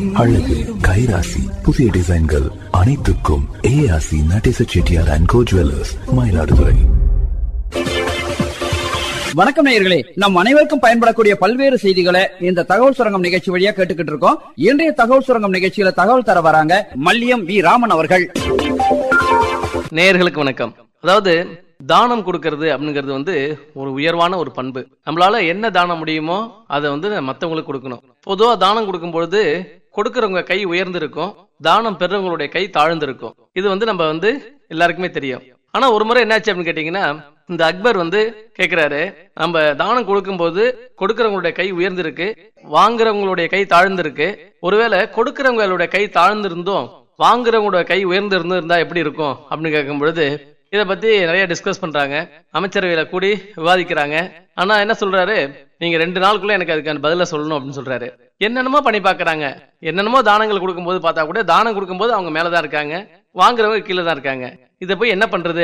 அழகு கைராசி புதிய டிசைன்கள் அனைத்துக்கும் ஏஆசி Natesa Chettiar and co jewellers Mayiladuthurai வணக்கம் நேயர்களே நம் அனைவருக்கும் பயன்படக்கூடிய பல்வேறு செய்திகளை இந்த தகவல் சுரங்கம் நிகழ்ச்சி வழியா கேட்டுக்கிட்டு இருக்கோம் இன்றைய தகவல் சுரங்கம் நிகழ்ச்சியில தகவல் தர வராங்க மல்லியம் வி ராமன் அவர்கள் நேயர்களுக்கு வணக்கம் அதாவது தானம் கொடுக்கறது அப்படிங்கிறது வந்து ஒரு உயர்வான ஒரு பண்பு நம்மளால என்ன தானம் முடியுமோ அதை வந்து மத்தவங்களுக்கு கொடுக்கணும் பொதுவா தானம் கொடுக்கும் பொழுது கொடுக்கறவங்க கை உயர்ந்திருக்கும் தானம் பெறவங்களுடைய கை தாழ்ந்திருக்கும் இது வந்து நம்ம வந்து எல்லாருக்குமே தெரியும் ஆனா ஒரு முறை என்னாச்சு அப்படின்னு கேட்டீங்கன்னா இந்த அக்பர் வந்து கேக்குறாரு நம்ம தானம் கொடுக்கும்போது கொடுக்கறவங்களுடைய கை உயர்ந்திருக்கு வாங்குறவங்களுடைய கை தாழ்ந்திருக்கு ஒருவேளை கொடுக்கறவங்களுடைய கை தாழ்ந்திருந்தும் வாங்குறவங்களோட கை உயர்ந்து இருந்து இருந்தா எப்படி இருக்கும் அப்படின்னு கேட்கும் பொழுது இதை பத்தி நிறைய டிஸ்கஸ் பண்றாங்க அமைச்சரவையில கூடி விவாதிக்கிறாங்க ஆனா என்ன சொல்றாரு நீங்க ரெண்டு நாளுக்குள்ள எனக்கு அதுக்கான பதில சொல்லணும் அப்படின்னு சொல்றாரு என்னென்னமோ பண்ணி பாக்குறாங்க என்னென்னமோ தானங்கள் கொடுக்கும்போது பார்த்தா கூட தானம் கொடுக்கும்போது அவங்க மேலதான் இருக்காங்க வாங்குறவங்க கீழே தான் இருக்காங்க இதை போய் என்ன பண்றது